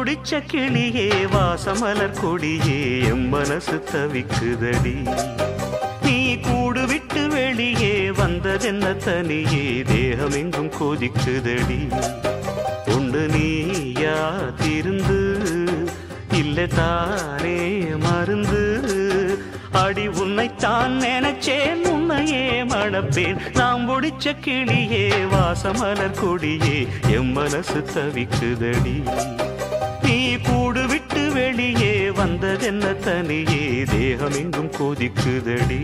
பிடிச்ச கிளியே வாசமலர் கொடியே எம் மனசு தவிக்குதடி நீ கூடு விட்டு வெளியே வந்ததென்ன தனியே தேகம் எங்கும் கொதிக்குதடி உண்டு நீயா திருந்து இல்லை தானே மருந்து அடி உன்னைத்தான் நினைச்சேன் உன்னையே மணப்பேன் நாம் முடிச்ச கிளியே வாசமலர் கொடியே எம் மனசு தவிக்குதடி நீ கூடு விட்டு வெளியே வந்ததென்ன தனியே தேகம் எங்கும் கொதிக்குதடி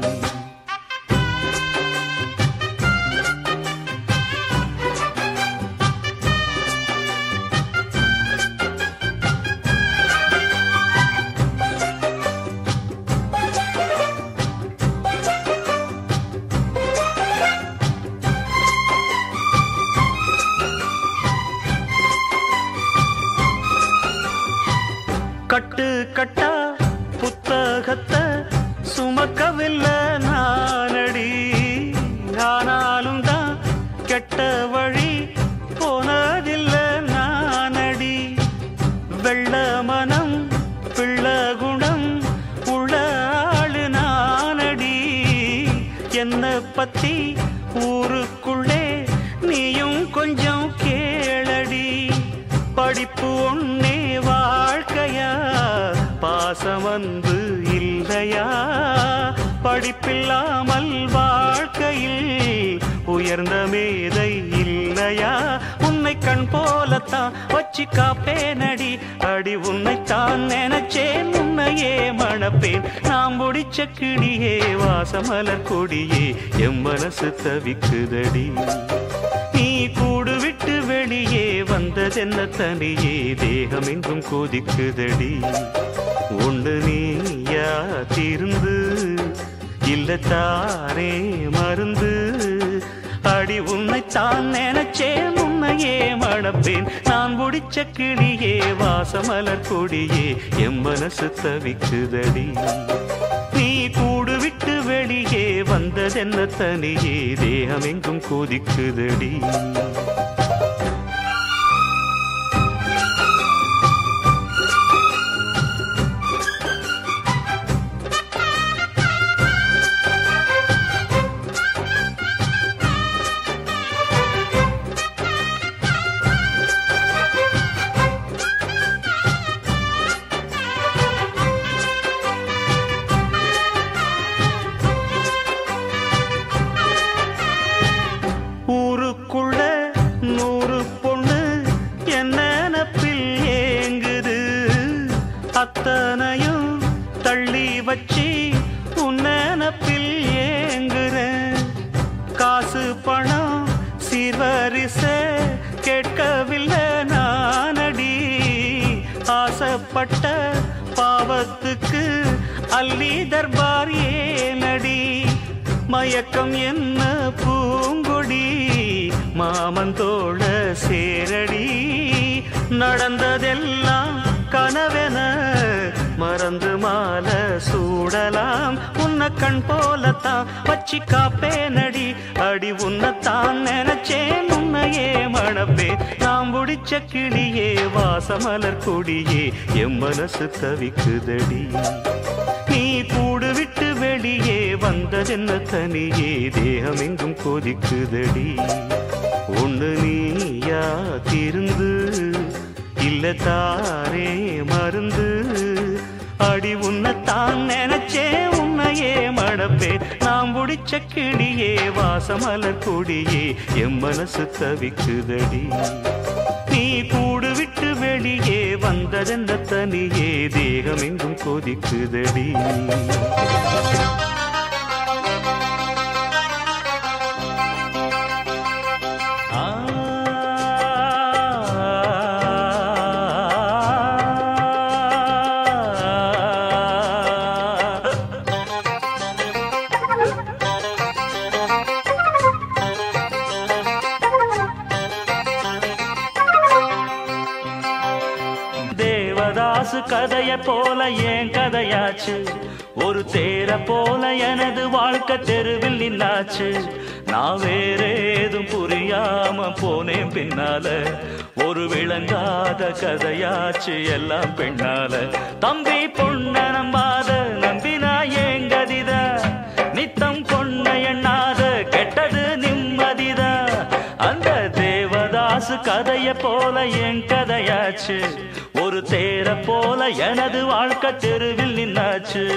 கட்டு கட்டா புத்தகத்தை சுமக்கவில்லை நானடி ஆனாலும் தான் கெட்ட வழி போனதில்லை நானடி வெள்ள மனம் பிள்ள குணம் உள்ள ஆளு நானடி என்ன பத்தி ஊருக்குள்ளே நீயும் கொஞ்சம் கேளடி படிப்பு ஒன்னே வாழ்க்கையா பாசம் அன்பு இல்லையா படிப்பில்லாமல் வாழ்க்கையில் உயர்ந்த மேதை இல்லையா உன்னை கண் போலத்தான் வச்சு காப்பேனடி அடி உன்னைத்தான் நினைச்சேன் உன்னையே மணப்பேன் நாம் முடிச்ச கிளியே வாசமலர் கொடியே எம் மனசு தவிக்குதடி நீ கூடு விட்டு வெளியே வந்ததென்ன தனியே தேகம் எங்கும் கொதிக்குதடி உண்டு நீயா திருந்து இல்ல தானே மருந்து அடி உன்னைத்தான் நினைச்சேன் உன்னையே மணப்பேன் நான் முடிச்ச கிளியே வாசமலர் கொடியே எம் மனசு தவிக்குதடி நீ கூடு விட்டு வெளியே வந்ததென்ன தனியே தேகம் எங்கும் கொதிக்குதடி ஊருக்குள்ள நூறு பொண்ணு என்ன நினப்பில் ஏங்குது அத்தனையும் தள்ளி வச்சு உன் நினப்பில் ஏங்குறேன் காசு பணம் சீர்வரிச கேட்கவில்லை நானடி ஆசைப்பட்ட பாவத்துக்கு அள்ளி தர்பார் ஏனடி மயக்கம் என்ன பூங்கொடி மாமந்தோட சேரடி நடந்ததெல்லாம் கனவென மறந்து மாலை சூடலாம் உன்னை கண் போலத்தான் வச்சு காப்பேனடி அடி உன்னைத்தான் நினைச்சேன் உன்னையே மணப்பே நாம் முடிச்ச கிளியே வாசமலர் கொடியே எம் மனசு தவிக்குதடி நீ கூடு விட்டு வெளியே வந்ததென்ன தனியே தேகம் எங்கும் கொதிக்குதடி ஒண்ணு நீயா திருந்து இல்ல தானே மருந்து அடி உன்னைத்தான் நினைச்சேன் உன்னையே மடப்பே நாம் முடிச்ச கிளியே வாசமலர் கொடியே எம் மனசு தவிக்குதடி நீ கூடு விட்டு வெளியே வந்ததென்ன தனியே தேகம் எங்கும் கொதிக்குதடி தேவதாசு கதைய போல ஏன் கதையாச்சு ஒரு தேர போல எனது வாழ்க்கை தெருவில் நின்னாச்சு நான் வேற ஏதும் புரியாம போனேன் பின்னால ஒரு விளங்காத கதையாச்சு எல்லாம் பெண்ணால தம்பி பொண்ண நம்பாத நம்பினா ஏங்கதித நித்தம் பொண்ண எண்ணாத கெட்டது நிம்மதிதா அந்த தேவதாசு கதைய போல என் கதையாச்சு ஒரு தேர போல எனது வாழ்க்கை தெருவில் நின்னாச்சு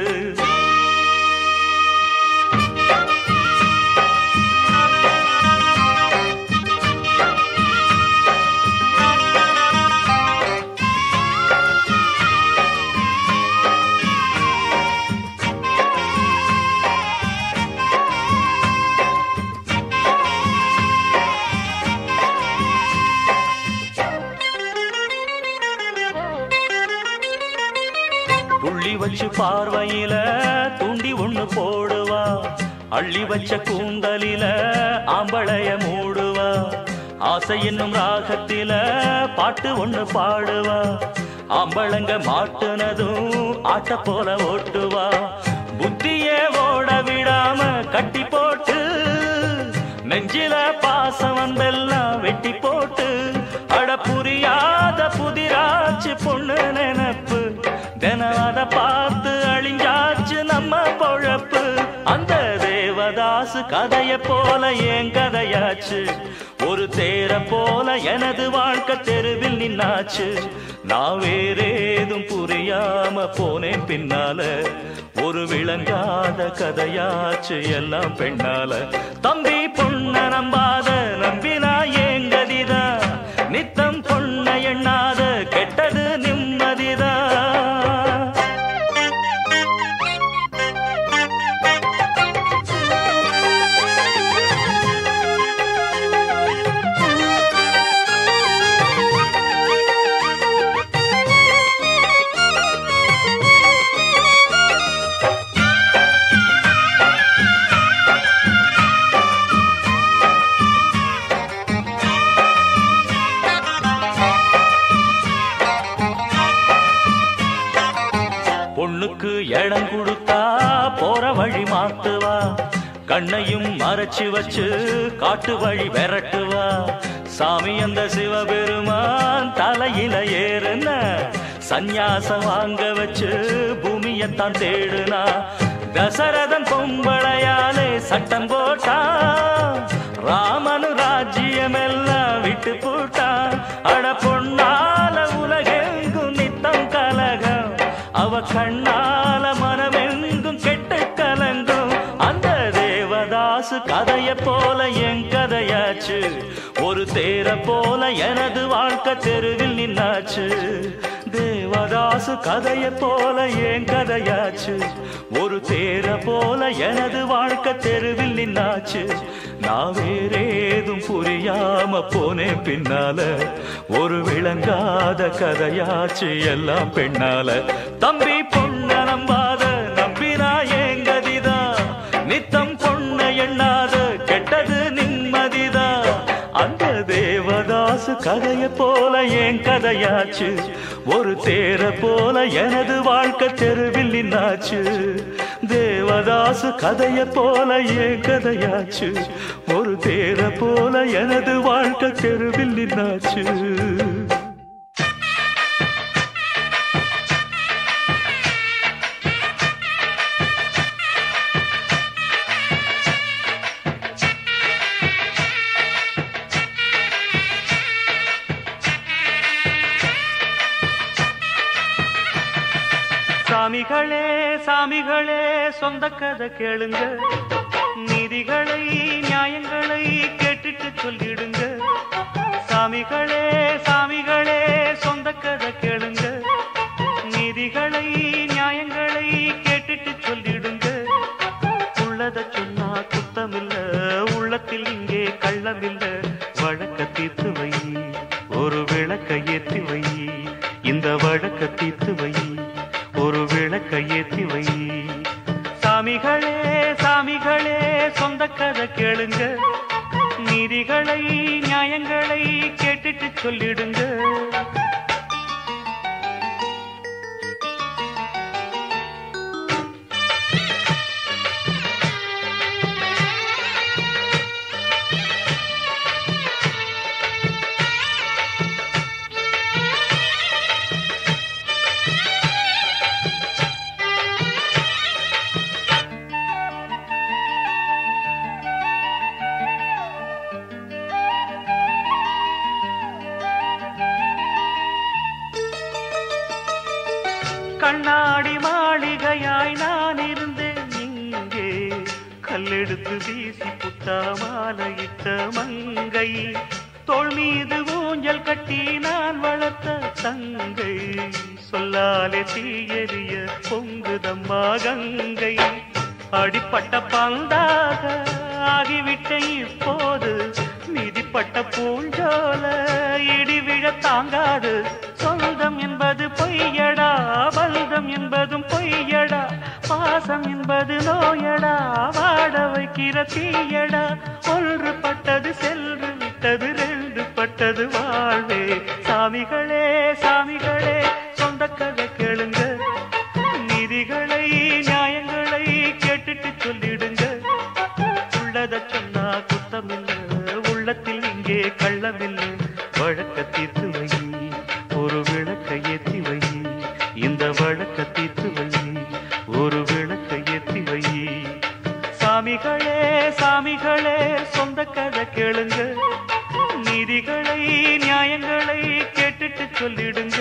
புள்ளி வச்சு பார்வையில தூண்டி ஒண்ணு போடுவா அள்ளி வச்ச கூந்தலில ஆம்பளைய மூடுவா ஆசை என்னும் ராகத்தில பாட்டு ஒண்ணு பாடுவா ஆம்பளங்க மாட்டுனதும் ஆட்ட போல ஓட்டுவா புத்தியே ஓட விடாம கட்டி போட்டு நெஞ்சில பாசம் வந்தெல்லாம் வெட்டி போட்டு அட புரியாத புதிராச்சு பொண்ணு நினப்பு தினம் அதை பார்த்து அழிஞ்சாச்சு நம்ம பொழப்பு அந்த தேவதாசு கதைய போல என் கதையாச்சு ஒரு தேர போல எனது வாழ்க்கை தெருவில் நின்னாச்சு நான் வேறேதும் புரியாம போனேன் பின்னால ஒரு விளங்காத கதையாச்சு எல்லாம் பெண்ணால தம்பி பொண்ண நம்பாத நம்பினா ஏங்கதிதா நித்தம் பொண்ண எண்ணாத கெட்டது நிம்மதிதா பொண்ணுக்கு இடம் கொடுத்தா போற வழி மாத்துவா கண்ணையும் மறைச்சு வச்சு காட்டு வழி விரட்டுவா சாமி அந்த சிவபெருமான் தலையில ஏறுன சந்நியாசம் வாங்க வச்சு பூமியத்தான் தேடுனா தசரதன் பொம்பளையாலே சட்டம் போட்டா ராமனு ராஜ்யமெல்லாம் விட்டு போட்டா அட பொன்னால உலகெங்கும் நித்தம் கலகம் அவ கண்ணால மனமெங்கும் கெட்டு கலங்கும் அந்த தேவதாசு கதைய போல என் கதையாச்சு ஒரு தேர போல எனது வாழ்க்கை தெருவில் நின்னாச்சு தேவதாசு கதைய போல என் கதையாச்சு ஒரு தேர போல எனது வாழ்க்கை தெருவில் நின்னாச்சு நான் வேறேதும் புரியாம போனேன் பின்னால ஒரு விளங்காத கதையாச்சு எல்லாம் பெண்ணால தம்பி பொண்ண நம்பாத நம்பினா ஏங்கதிதா நித்தம் பொண்ண எண்ணாத கெட்டது நிம்மதிதா அந்த தேவதாசு கதைய போல என் கதையாச்சு ஒரு தேர போல எனது வாழ்க்கை தெருவில் நின்னாச்சு தேவதாசு கதைய போல என் கதையாச்சு ஒரு தேர போல எனது வாழ்க்கை தெருவில் நின்னாச்சு சாமிகளே சாமிகளே சொந்த கதை கேளுங்க நீதிகளை நியாயங்களை கேட்டுட்டு சொல்லிடுங்க சாமிகளே சாமிகளே சொந்த கதை கேளுங்க நீதிகளை நியாயங்களை கேட்டுட்டு சொல்லிடுங்க உள்ளத சொன்னா குத்தமில்ல உள்ளத்தில் இங்கே கள்ளமில்ல வழக்க தீர்த்து வை ஒரு விளக்க ஏற்றி வை இந்த வழக்க தீர்த்து வை ஒரு விளக்க ஏற்றி வை சாமிகளே சாமிகளே சொந்த கதை கேளுங்க நீதிகளை நியாயங்களை கேட்டுட்டு சொல்லிடுங்க கல்லெடுத்து வீசி புட்டா மாலையிட்ட மங்கை தோள் மீது ஊஞ்சல் கட்டி நான் வளர்த்த தங்கை சொல்லாலே தீயெறிய பொங்குதம்மா கங்கை அடிப்பட்ட பந்தாக ஆகிவிட்ட இப்போது மிதிப்பட்ட பூஞ்சோல இடி விழ தாங்காது சொந்தம் என்பது பொய்யடா பந்தம் என்பதும் பொய்யடா பாசம் என்பது நோயடா வாட வைக்கிற தீயடா ஒன்று பட்டது சென்று விட்டது ரெண்டு பட்டது வாழ்வே சாமிகளே சாமிகளே சொந்த கதை கேளுங்க நீதிகளை நியாயங்களை கேட்டுட்டு சொல்லிடுங்க உள்ளத சொன்னா குத்தமில்ல உள்ளத்தில் இங்கே கள்ளமில்லை வழக்க தீர்த்து வை ஒரு விளக்க ஏத்தி வை இந்த வழக்க தீர்த்து வை ஒரு விளக்க ஏத்தி வை சாமிகளே சாமிகளே சொந்த கதை கேளுங்க நீதிகளை நியாயங்களை கேட்டுட்டு சொல்லிடுங்க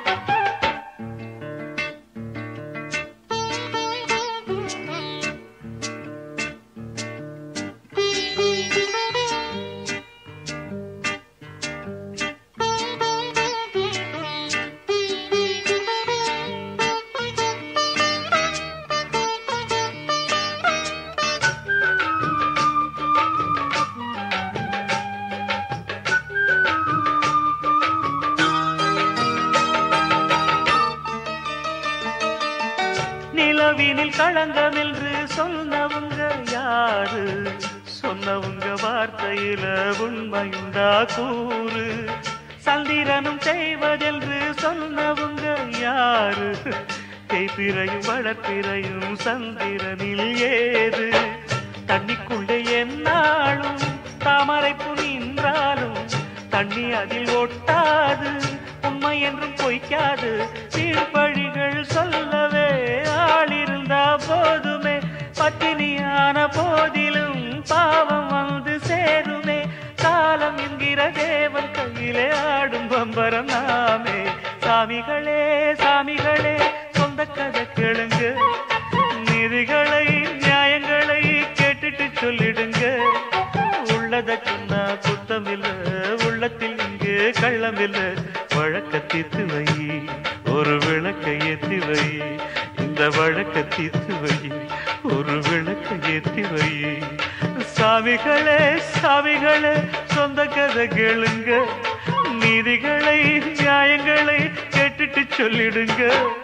நிலவினில் களங்கம் என்று சொன்னவங்க யாரு சொன்னவங்க வார்த்தையில உண்மையுண்டா கூறு சந்திரனும் செய்வதென்று சொன்னவங்க யாரு தேய்பிரையும் வளர்ப்பிரையும் சந்திரனில் ஏது தண்ணிக்குள்ளே என்னாலும் தாமரைப்பு நின்றாலும் தண்ணி அதில் ஒட்டாது உண்மை என்றும் பொய்க்காது சீர்பழிகள் சொல்லவே ஆளிருந்தா போதுமே பட்டினியான போதிலும் பாவம் வந்து சேருமே காலம் என்கிற தேவன் கையிலே ஆடும் பம்பரம் நாமே சாமிகளே சாமிகளே சொந்த கதை கேளுங்க நிதிகளை நியாயங்களை கேட்டுட்டு சொல்லிடுங்க உள்ளத சொன்னா குத்தமில்ல உள்ளத்தில் இங்கு கள்ளமில்ல வழக்க தீர்த்து வை ஒரு விளக்க ஏத்தி வை இந்த வழக்க தீர்த்து வை ஒரு விளக்க ஏத்தி வை சாமிகளே சாமிகளே சொந்த கதை கேளுங்க நீதிகளை நியாயங்களை கேட்டுட்டு சொல்லிடுங்க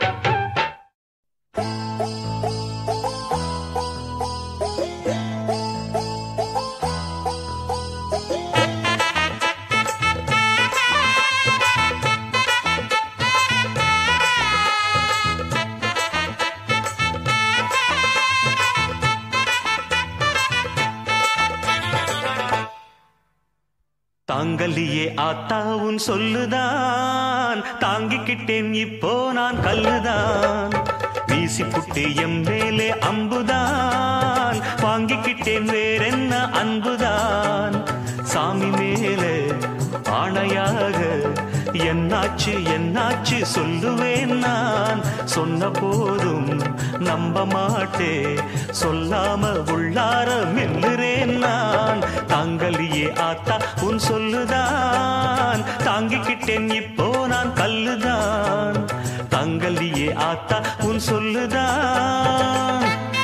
தாங்கலியே ஆத்தா உன் சொல்லுதான் தாங்கிக்கிட்டேன் இப்போ நான் கல்லுதான் வீசி புட்டு எம் மேலே அம்புதான் வாங்கிக்கிட்டேன் வேறென்ன அன்புதான் சாமி மேலே ஆணையாக என்னாச்சு என்னாச்சு சொல்லுவேன் நான் சொன்ன போதும் நம்ப மாட்டே சொல்லாம உள்ளார மெல்லுறேன் நான் தாங்கலியே ஆத்தா உன் சொல்லுதான் தாங்கிக்கிட்டேன் இப்போ நான் கல்லுதான் தாங்கலியே ஆத்தா உன் சொல்லுதான்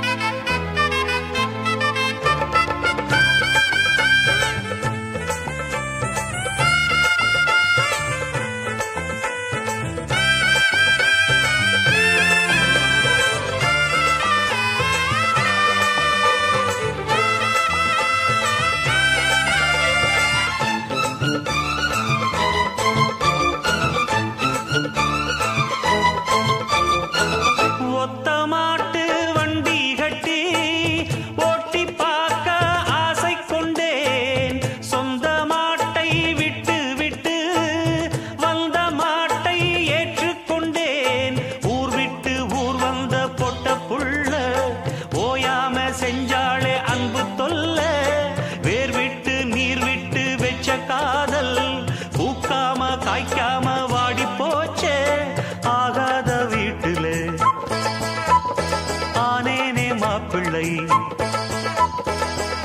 ஒத்த மாட்டு வண்டி கட்டி ஓட்டி பார்க்க ஆசை கொண்டேன் சொந்த மாட்டை விட்டு விட்டு வந்த மாட்டை ஏற்றுக்கொண்டேன் ஊர் விட்டு ஊர் வந்த பொட்ட புள்ள ஓயாம செஞ்சாளே அன்பு தொல்ல வேர் விட்டு நீர் விட்டு வெச்ச காதல் பூக்காம காய்க்காம வாடி போச்சே ஆகாத வீட்டுல ஆனேனே மாப்பிள்ளை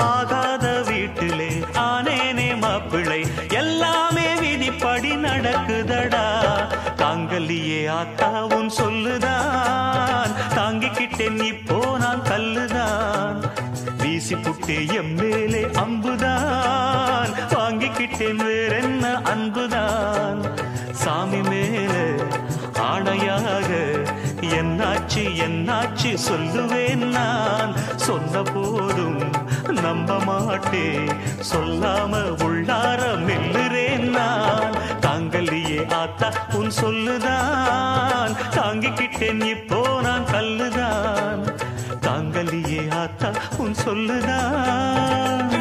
ஆகாத வீட்டிலே ஆனேனே மாப்பிள்ளை எல்லாமே விதிப்படி நடக்குதடா தாங்கல்லியே ஆத்தாவும் சொல்லுதான் தாங்கிக்கிட்டேன் இப்போ நான் கல்லுதான் வீசி புட்டே எம் மேலே அம்புதான் வாங்கிக்கிட்டேன் வேறென்ன அன்புதான் சாமி மேலே ஆணையாக என்னாச்சு என்னாச்சு சொல்லுவேன் நான் சொன்ன போதும் நம்ப மாட்டே சொல்லாம உள்ளார மெல்லுறேன் நான் தாங்கல்லையே ஆத்தா உன் சொல்லுதான் தாங்கிக்கிட்டேன் இப்போ நான் கல்லுதான் தாங்கல்லையே ஆத்தா உன் சொல்லுதான்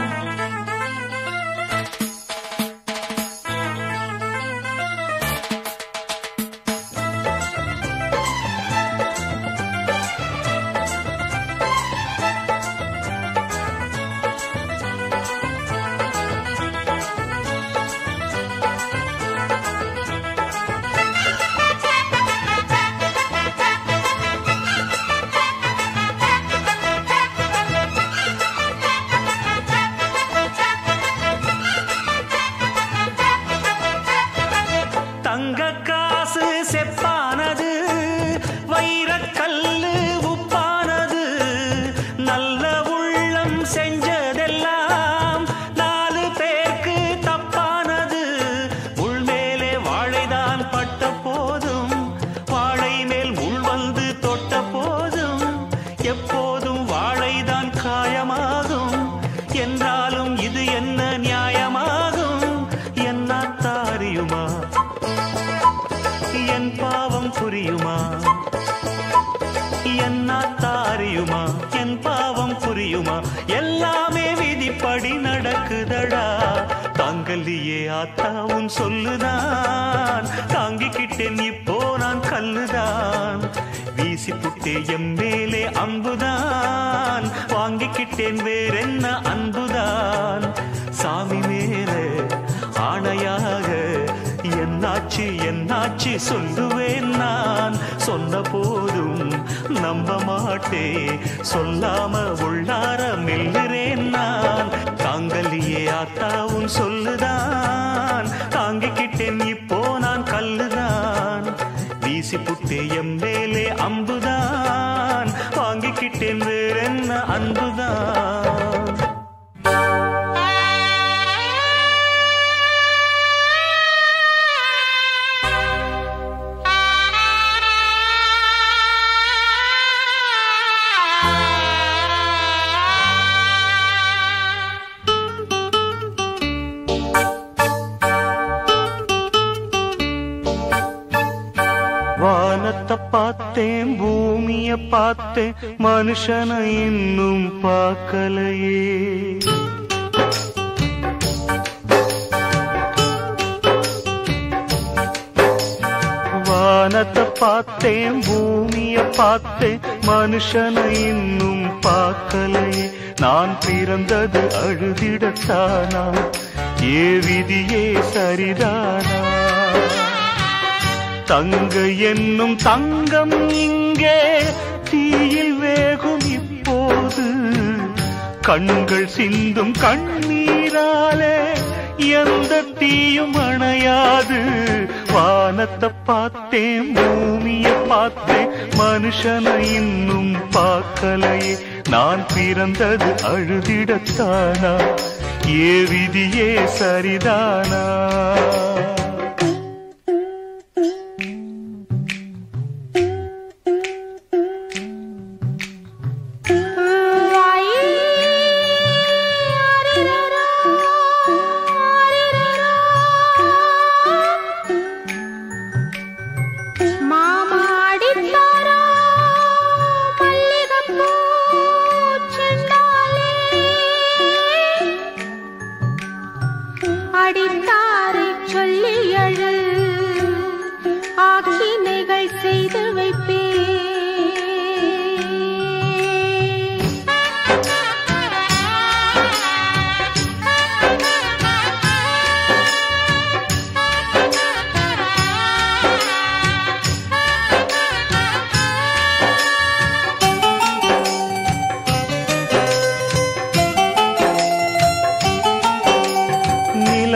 தங்க காசு செப்பானது வைரக்கல்லு உப்பானது நல்ல உள்ளம் செஞ்சதெல்லாம் நாலு பேருக்கு தப்பானது உள்மேலே வாழைதான் பட்ட போதும் வாழை மேல் முள் வந்து தொட்ட போதும் எப்போதும் வாழைதான் காயமாகும் என்றாலும் இது என்ன நியாயமாகும் என்ன தாரியுமா என் பாவம் புரியுமா என்ன தாரியுமா என் பாவம் புரியுமா எல்லாமே விதிப்படி நடக்குதடா தாங்கல்லியே ஆத்தாவும் சொல்லுதான் தாங்கிக்கிட்டேன் இப்போ நான் கல்லுதான் வீசி புட்டே எம் மேலே அம்புதான் வாங்கிக்கிட்டேன் வேறென்ன அன்புதான் சாமி மேலே ஆணையாக என்னாச்சு என்னாச்சு சொல்லுவேன் நான் சொன்ன போதும் நம்ப மாட்டே சொல்லாம உள்ளார மெல்லுறேன் நான் தாங்கல்லையே ஆத்தாவும் சொல்லுதான் தாங்கிக்கிட்டேன் இப்போ நான் கல்லுதான் வீசி புட்டே எம் மேலே அம்புதான் வாங்கிக்கிட்டேன் வேறென்ன அன்புதான் வானத்தை பார்த்தேன் பூமிய பார்த்தேன் மனுஷனை இன்னும் பார்க்கலையே வானத்தை பார்த்தேன் பூமிய பார்த்தேன் மனுஷனை இன்னும் பார்க்கலையே நான் பிறந்தது அழுதிடத்தானா ஏ விதியே சரிதானா தங்க என்னும் தங்கம் இங்கே தீயில் வேகும் இப்போது கண்கள் சிந்தும் கண்ணீராலே எந்த தீயும் அணையாது வானத்தை பார்த்தேன் பூமிய பார்த்தேன் மனுஷனை இன்னும் பார்க்கலையே நான் பிறந்தது அழுதிடத்தானா ஏ விதியே சரிதானா மாமாடித்தாரா மல்லிகைப்பூ செண்டாலே அடித்தாரை சொல்லி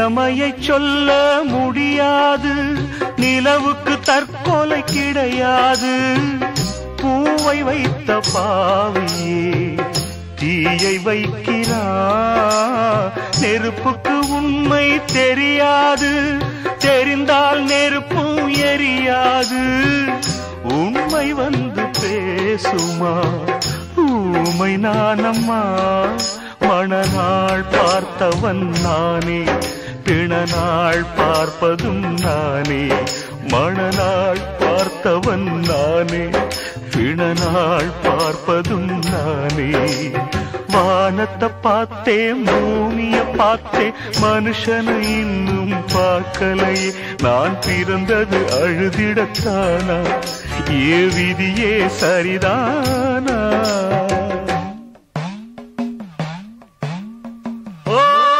இளமையை சொல்ல முடியாது நிலவுக்கு தற்கொலை கிடையாது பூவை வைத்த பாவியே தீயை வைக்கிறா நெருப்புக்கு உண்மை தெரியாது தெரிந்தால் நெருப்பும் எரியாது உண்மை வந்து பேசுமா ஊமை நானம்மா மணநாள் பார்த்தவன் நானே பிணநாள் பார்ப்பதும் நானே மணநாள் பார்த்தவன் நானே பிணநாள் பார்ப்பதும் நானே வானத்தை பார்த்தேன் பூமிய பார்த்தேன் மனுஷனை இன்னும் பார்க்கலையே நான் பிறந்தது அழுதிடத்தானா ஏ விதியே சரிதானா ஓ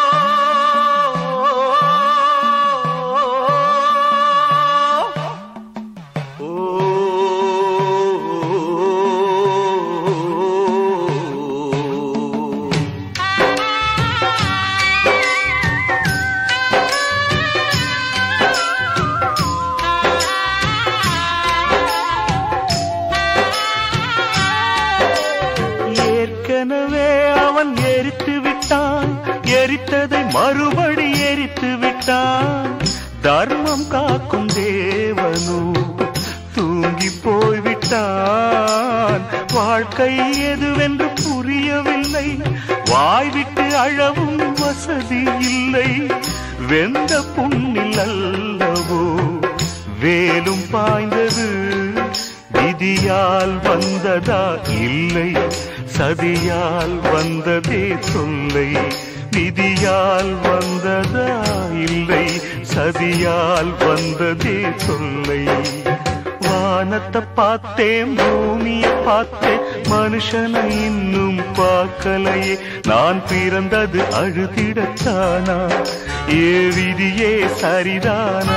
ஏற்கனவே அவன் எரித்து விட்டான் எரித்ததை மறுபடி எரித்து விட்டான் தர்மம் காக்கும் தேவனு தூங்கி போய்விட்டான் வாழ்க்கை எதுவென்று புரியவில்லை வாய்விட்டு அழவும் வசதி இல்லை வெந்த புண்ணில் அல்லவோ வேலும் பாய்ந்தது விதியால் வந்ததா இல்லை சதியால் வந்ததே தொல்லை விதியால் வந்ததா இல்லை சதியால் வந்ததே தொல்லை வானத்தை பார்த்தேன் பூமியை பார்த்தேன் மனுஷனை இன்னும் பார்க்கலையே நான் பிறந்தது அழுதிடத்தானா ஏ விதியே சரிதானா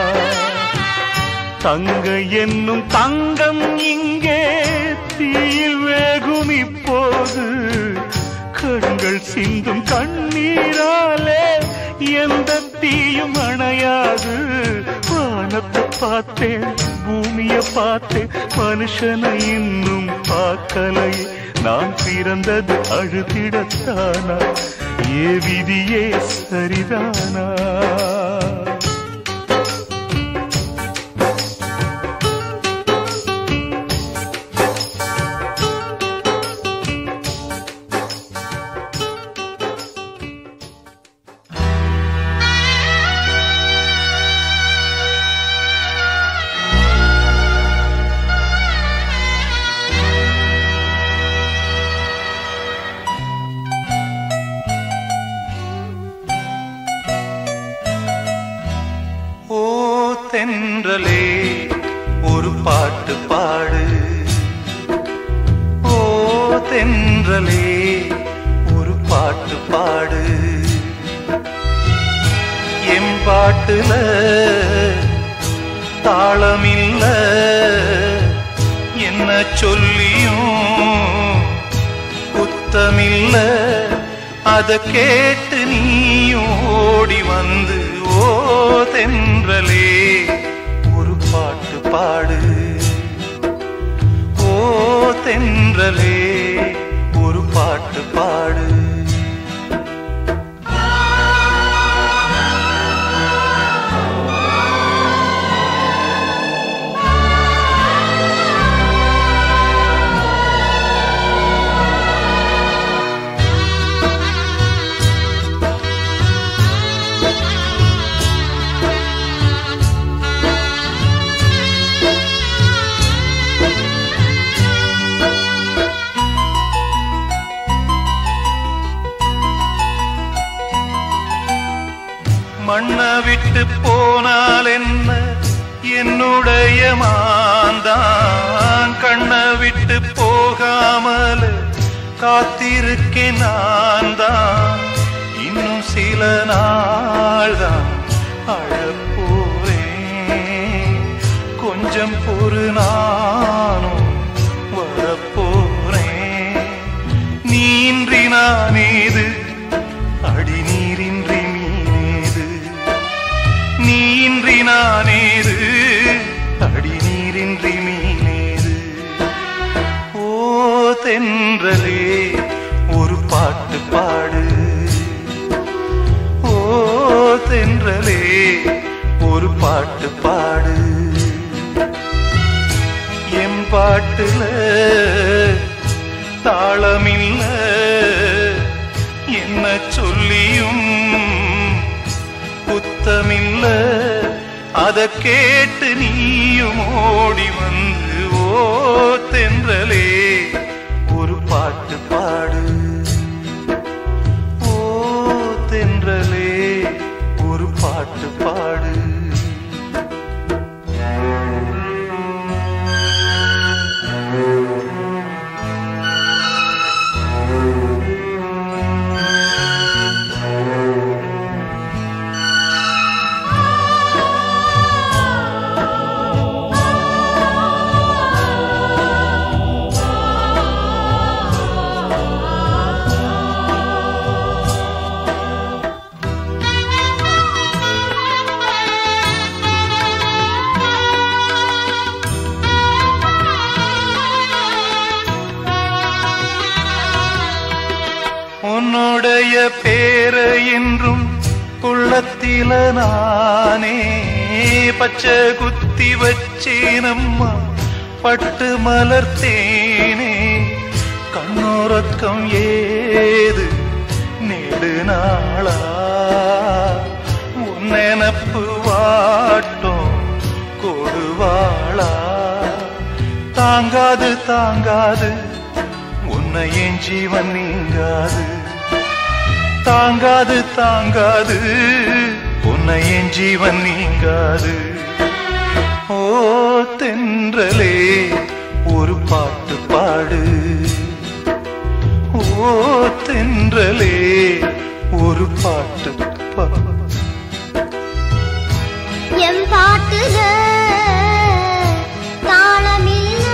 தங்க என்னும் தங்கம் இங்கே தீயில் வேகும் இப்போது கண்கள் சிந்தும் கண்ணீராலே எந்த தீயும் அணையாது வானத்தை பார்த்தேன் பூமிய பார்த்தேன் மனுஷனை இன்னும் பார்க்கலை நான் பிறந்தது அழுதிடத்தானா ஏ விதியே சரிதானா ஓ தென்றலே ஒரு பாட்டு பாடு ஓ தென்றலே ஒரு பாட்டு பாடு எம் பாட்டுல தாளமில்ல என்ன சொல்லியும் குத்தமில்ல அத கேட்டு நீயும் ஓடி வந்து ஓ தென்றலே ஒரு பாட்டு பாடு ஓ தென்றலே ஒரு பாட்டு பாடு மண்ண விட்டு போனால் என்ன என்னுடைய மாந்தான் கண்ண விட்டு போகாமல் காத்திருக்கேன் நான் தான் இன்னும் சில நாள் தான் அழப்போறேன் கொஞ்சம் பொறு நானும் வரப்போறேன் நீன்றி நான் ஏது அடி நீரின்றி மீனேது தென்றலே ஒரு பாட்டு பாடு ஓ தென்றலே ஒரு பாட்டு பாடு என் பாட்டுல தாளமில்ல என்ன சொல்லியும் குத்தமில்ல அத கேட்டு நீயும் ஓடி வந்து ஓ தென்றலே ஒரு பாட்டு பாடு ஓ தென்றலே ஒரு பாட்டு பாடு உன்னுடைய பேர என்றும் குள்ளத்தில நானே பச்சை குத்தி வச்சேனம்மா பட்டு மலர்த்தேனே கண்ணுறக்கம் ஏது நெடுநாளா உன் நினப்பு வாட்டும் கொடுவாளா தாங்காது தாங்காது உன்னை என் ஜீவன் நீங்காது தாங்காது தாங்காது உன்னை என் ஜீவன் நீங்காது ஓ தென்றலே ஒரு பாட்டு பாடு ஓ தென்றலே ஒரு பாட்டு பாடு என் பாட்டுல தாளமில்ல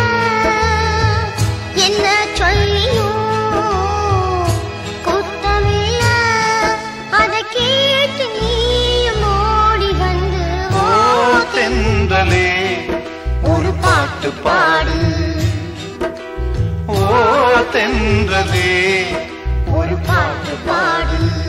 என்ன சொல்லியும் குத்தமில்ல அத கேட்டு நீயும் ஓடி வந்து ஓ தென்றலே ஒரு பாட்டு பாடு ஓ தென்றலே ஒரு பாட்டு பாடு